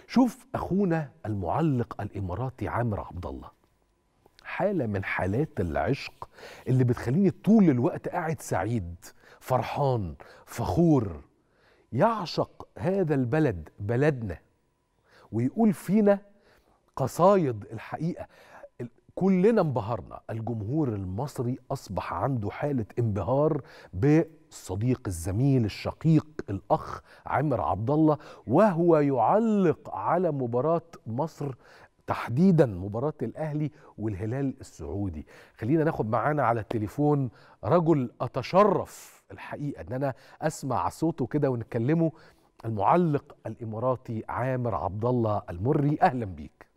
شوف اخونا المعلق الاماراتي عامر عبد الله حاله من حالات العشق اللي بتخليني طول الوقت قاعد سعيد فرحان فخور يعشق هذا البلد بلدنا ويقول فينا قصايد الحقيقه ال- كلنا انبهرنا الجمهور المصري اصبح عنده حاله انبهار بالصديق الزميل الشقيق الاخ عامر عبد الله وهو يعلق على مباراه مصر تحديدا مباراه الاهلي والهلال السعودي خلينا ناخد معانا على التليفون رجل اتشرف الحقيقه ان انا اسمع صوته كده ونكلمه المعلق الاماراتي عامر عبد الله المري اهلا بيك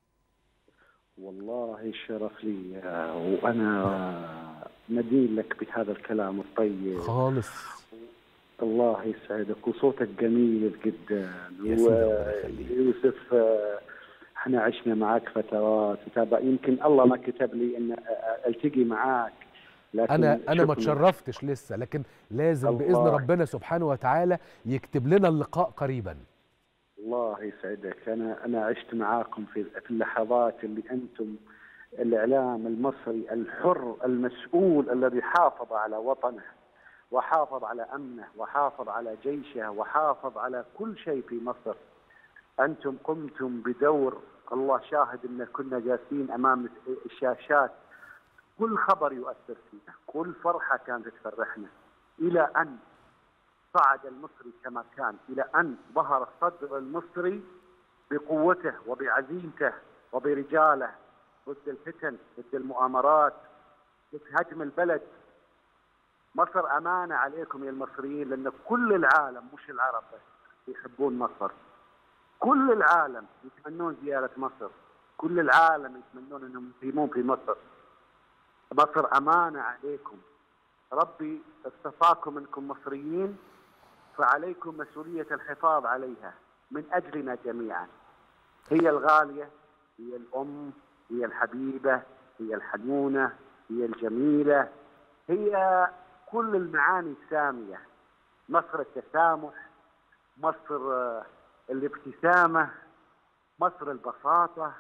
والله الشرف لي آه، وانا مدين لك بهذا الكلام الطيب خالص الله يسعدك وصوتك جميل جدا يا سيدي الله يخليك. ويوسف آه، احنا عشنا معك فترات وتابع يمكن الله ما كتب لي ان آه، آه، التقي معك لكن انا انا ما شكراً. تشرفتش لسه لكن لازم باذن الله. ربنا سبحانه وتعالى يكتب لنا اللقاء قريبا الله يسعدك انا انا عشت معاكم في في اللحظات اللي انتم الاعلام المصري الحر المسؤول الذي حافظ على وطنه وحافظ على امنه وحافظ على جيشه وحافظ على كل شيء في مصر انتم قمتم بدور الله شاهد ان كنا جالسين امام الشاشات كل خبر يؤثر فينا كل فرحه كانت تفرحنا الى ان صعد المصري كما كان الى ان ظهر الصدر المصري بقوته وبعزيمته وبرجاله ضد الفتن ضد المؤامرات ضد هدم البلد مصر امانه عليكم يا المصريين لان كل العالم مش العرب بس يحبون مصر كل العالم يتمنون زياره مصر كل العالم يتمنون انهم يقيمون في مصر مصر امانه عليكم ربي اصطفاكم انكم مصريين فعليكم مسؤوليه الحفاظ عليها من اجلنا جميعا. هي الغاليه، هي الام، هي الحبيبه، هي الحنونه، هي الجميله، هي كل المعاني الساميه. مصر التسامح، مصر آه، الابتسامه، مصر البساطه.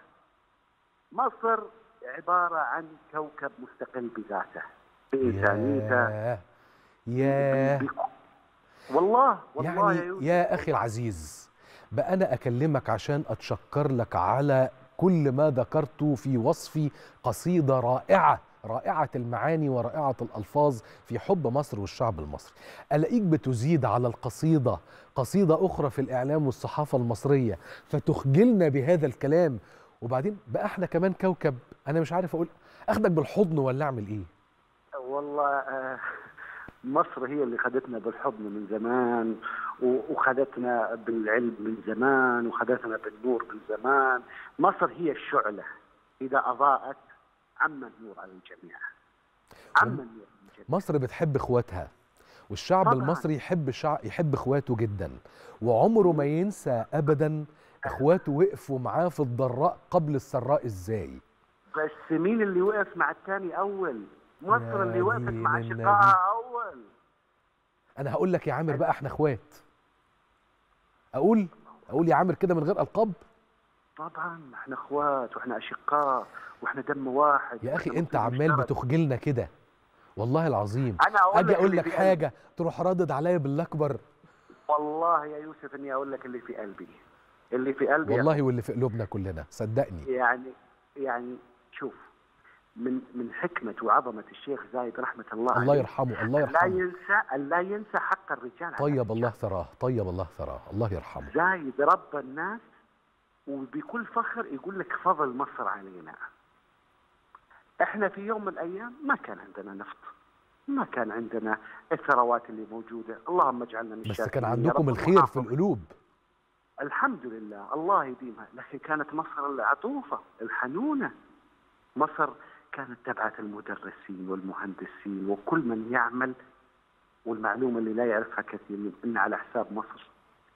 مصر عباره عن كوكب مستقل بذاته. بإنسانيته ياه ياه والله والله يا يعني يوسف يا اخي العزيز بقى انا اكلمك عشان اتشكر لك على كل ما ذكرته في وصفي قصيده رائعه رائعه المعاني ورائعه الالفاظ في حب مصر والشعب المصري الاقيك بتزيد على القصيده قصيده اخرى في الاعلام والصحافه المصريه فتخجلنا بهذا الكلام وبعدين بقى احنا كمان كوكب انا مش عارف اقول اخدك بالحضن ولا اعمل ايه والله آه، مصر هي اللي خدتنا بالحضن من زمان و- وخدتنا بالعلم من زمان وخدتنا بالنور من زمان مصر هي الشعلة إذا أضاءت عم النور على الجميع عم النور على الجميع مصر بتحب اخواتها والشعب طبعاً. المصري يحب شع... يحب اخواته جدا وعمره ما ينسى ابدا اخواته وقفوا معاه في الضراء قبل السراء ازاي بس مين اللي وقف مع الثاني أول مصر يا اللي وقفت دين مع النبي. شقائها أول انا هقول لك يا عامر بقى احنا اخوات اقول اقول يا عامر كده من غير القاب طبعا احنا اخوات واحنا اشقاء واحنا دم واحد يا اخي وإحنا انت مصير عمال مشترك. بتخجلنا كده والله العظيم انا اقول اجي لك اقول اللي لك في قلبي. حاجه تروح رادد عليا بالاكبر والله يا يوسف اني اقول لك اللي في قلبي اللي في قلبي والله واللي في قلوبنا كلنا صدقني يعني يعني شوف من من حكمه وعظمه الشيخ زايد رحمه الله الله عليه يرحمه الله لا يرحمه ينسى أن لا ينسى حق الرجال على طيب الرجال. الله ثراه طيب الله ثراه الله يرحمه زايد ربى الناس وبكل فخر يقول لك فضل مصر علينا احنا في يوم من الايام ما كان عندنا نفط ما كان عندنا الثروات اللي موجوده اللهم اجعلنا من بس الشاكرين كان يا عندكم رب الخير في وحافظ. القلوب الحمد لله الله يديمها لكن كانت مصر العطوفة الحنونة مصر كانت تبعت المدرسين والمهندسين وكل من يعمل والمعلومة اللي لا يعرفها كثير إن على حساب مصر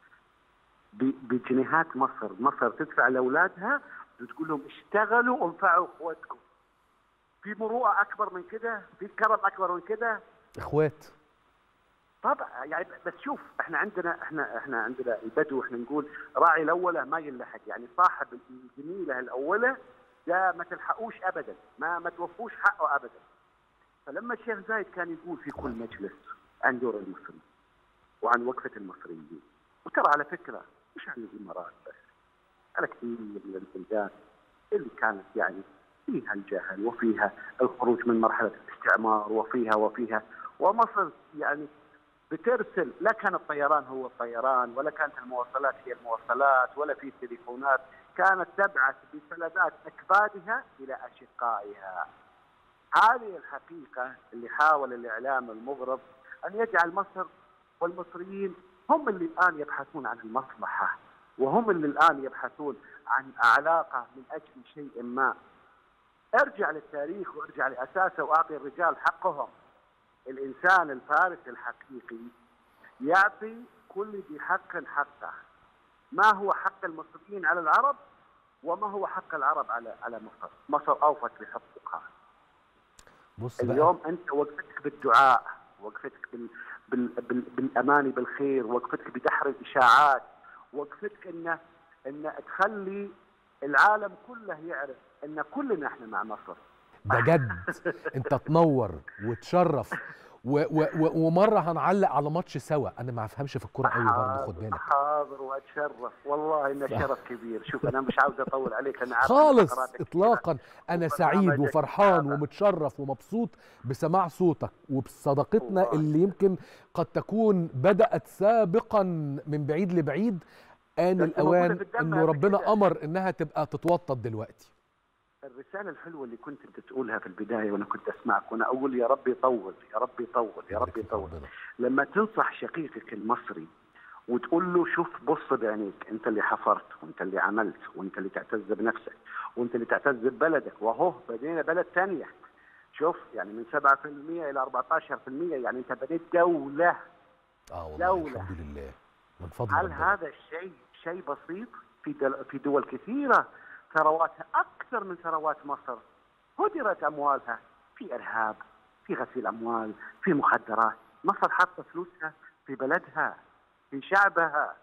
ب- بجنيهات مصر مصر تدفع لأولادها وتقول لهم اشتغلوا وانفعوا اخواتكم في مروءة أكبر من كده في كرم أكبر من كده اخوات طبعا يعني بس شوف احنا عندنا احنا احنا عندنا البدو احنا نقول راعي الاولى ما يلحق يعني صاحب الجميله الاولى ده ما تلحقوش ابدا ما ما توفوش حقه ابدا فلما الشيخ زايد كان يقول في كل مجلس عن دور المصري وعن وقفه المصريين وترى على فكره مش عن الامارات بس على كثير من البلدان اللي كانت يعني فيها الجهل وفيها الخروج من مرحله الاستعمار وفيها وفيها ومصر يعني بترسل لا كان الطيران هو الطيران ولا كانت المواصلات هي المواصلات ولا في تليفونات كانت تبعث بفلذات اكبادها الى اشقائها هذه الحقيقه اللي حاول الاعلام المغرب ان يجعل مصر والمصريين هم اللي الان يبحثون عن المصلحه وهم اللي الان يبحثون عن علاقه من اجل شيء ما ارجع للتاريخ وارجع لاساسه واعطي الرجال حقهم الانسان الفارس الحقيقي يعطي كل ذي حق حقه ما هو حق المصريين على العرب وما هو حق العرب على على مصر مصر اوفت بحقوقها بص بقى اليوم انت وقفتك بالدعاء وقفتك بال بال بال بالاماني بالخير وقفتك بدحر الاشاعات وقفتك ان ان تخلي العالم كله يعرف ان كلنا احنا مع مصر ده جد انت تنور وتشرف و و و ومره هنعلق على ماتش سوا انا ما افهمش في الكوره قوي برضه خد بالك حاضر واتشرف والله انه شرف كبير شوف انا مش عاوز اطول عليك انا عارف خالص فقراتك اطلاقا انا سعيد وبرنامجك وفرحان هذا. ومتشرف ومبسوط بسماع صوتك وبصداقتنا والله. اللي يمكن قد تكون بدات سابقا من بعيد لبعيد ان بس موجودة الاوان في الدم انه قبل ربنا كده. امر انها تبقى تتوطد دلوقتي الرسالة الحلوة اللي كنت انت تقولها في البداية وانا كنت اسمعك وانا اقول يا رب يطول يا رب يطول يا يبارك رب فيك يطول ربنا. لما تنصح شقيقك المصري وتقول له شوف بص بعينيك انت اللي حفرت وانت اللي عملت وانت اللي تعتز بنفسك وانت اللي تعتز ببلدك وهو بدينا بلد ثانية شوف يعني من 7% الى 14% يعني انت بنيت دولة اه والله دولة. الحمد لله من فضل هل ربنا هذا الشيء شيء بسيط في دل في دول كثيرة ثرواتها أكثر من ثروات مصر هدرت أموالها في إرهاب في غسيل أموال في مخدرات مصر حاطة فلوسها في بلدها في شعبها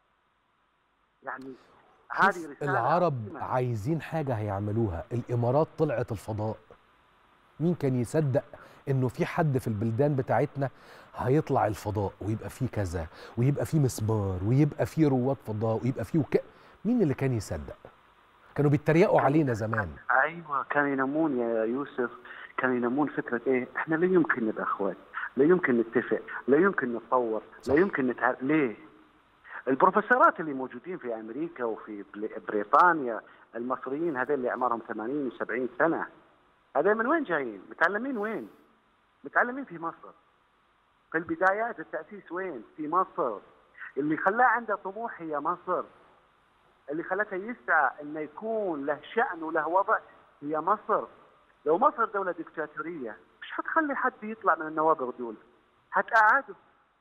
يعني هذه شوف رسالة العرب عظيمة. عايزين حاجة هيعملوها الإمارات طلعت الفضاء مين كان يصدق إنه في حد في البلدان بتاعتنا هيطلع الفضاء ويبقى فيه كذا ويبقى فيه مسمار ويبقى فيه رواد فضاء ويبقى فيه وك... مين اللي كان يصدق كانوا بيتريقوا علينا زمان ايوه كانوا ينامون يا يوسف كانوا ينامون فكره ايه؟ احنا لا يمكن نبقى اخوات، لا يمكن نتفق، لا يمكن نتطور، صح. لا يمكن نتعرف ليه؟ البروفيسورات اللي موجودين في امريكا وفي بل- بريطانيا المصريين هذول اللي اعمارهم 80 و70 سنه هذول من وين جايين؟ متعلمين وين؟ متعلمين في مصر. في البدايات التاسيس وين؟ في مصر. اللي خلاه عنده طموح هي مصر. اللي خلته يسعى انه يكون له شأن وله وضع هي مصر. لو مصر دولة دكتاتورية مش حتخلي حد يطلع من النوابغ دول. حتقعده.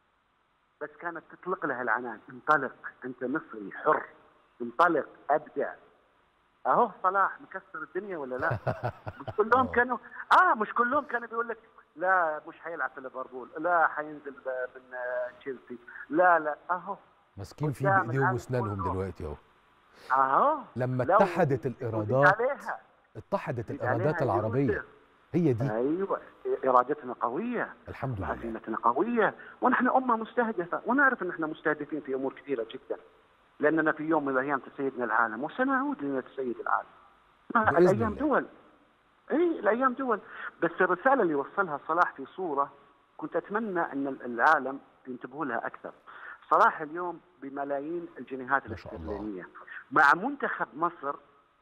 بس كانت تطلق له العنان، انطلق انت مصري حر. انطلق ابدع. اهو صلاح مكسر الدنيا ولا لا؟ مش كلهم آه. كانوا اه مش كلهم كانوا بيقول لك لا مش حيلعب في ليفربول، لا حينزل ب- من آه، تشيلسي، لا لا اهو ماسكين فيه قدام بايديهم العالم واسنانهم كله. دلوقتي اهو اهو لما لو اتحدت زيد الإيرادات عليها اتحدت زيد الإيرادات عليها العربية يوسف. هي دي ايوه ارادتنا قويه الحمد لله وعزيمتنا قويه ونحن امه مستهدفه ونعرف ان احنا مستهدفين في امور كثيره جدا لاننا في يوم من الايام تسيدنا العالم وسنعود لنتسيد العالم ما بإذن الايام الله. دول اي الايام دول بس الرساله اللي وصلها صلاح في صوره كنت اتمنى ان العالم ينتبهوا لها اكثر صلاح اليوم بملايين الجنيهات ما شاء الله. الاسترلينيه مع منتخب مصر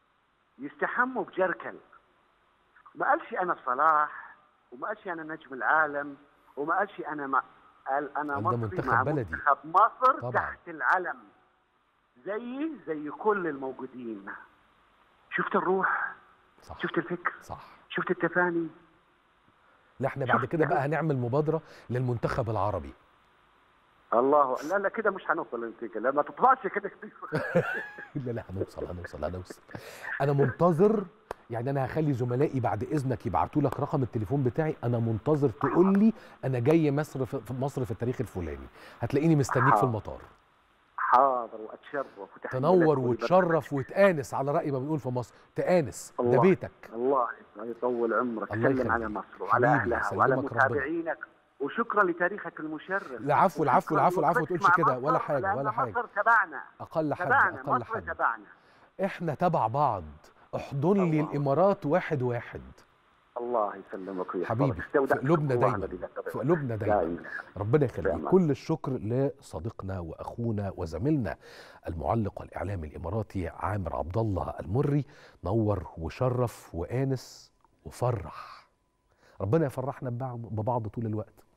يستحموا بجركل ما قالش انا صلاح وما قالش انا نجم العالم وما قالش انا مع قال انا قال ده مصري منتخب مع بلدي. منتخب مصر طبعاً. تحت العلم زي زي كل الموجودين شفت الروح صح شفت الفكر صح شفت التفاني لا احنا بعد شفت كده يعني- بقى هنعمل مبادرة للمنتخب العربي الله لا لا كده مش هنوصل للنتيجه لما تطلعش كده كتير لا لا هنوصل هنوصل هنوصل انا منتظر يعني انا هخلي زملائي بعد اذنك يبعتوا لك رقم التليفون بتاعي انا منتظر تقول لي انا جاي مصر في في مصر في التاريخ الفلاني هتلاقيني مستنيك في حاضر. المطار حاضر واتشرف وتحية تنور لك وتشرف وتآنس على رأي ما بنقول في مصر تآنس ده الله بيتك الله يطول عمرك الله سلم يخليك. على مصر وعلى حبيبي، اهلها وعلى يسلمك ربنا. متابعينك وشكرا لتاريخك المشرف العفو العفو وشكراً العفو العفو ما لوقفتك تقولش مع كده ولا مصر، حاجة لأن ولا حاجة مصر تبعنا أقل حاجة تبعنا أقل مصر حاجة تبعنا احنا تبع بعض احضن لي الله. الامارات واحد واحد الله يسلمك ويحفظك حبيبي في استودعكم قلوبنا الله دايما الذي لا تضيع في قلوبنا دايما دائما ربنا يخليك دائما. كل الشكر لصديقنا واخونا وزميلنا المعلق والاعلامي الاماراتي عامر عبد الله المري نور وشرف وانس وفرح ربنا يفرحنا ببعض ببعض طول الوقت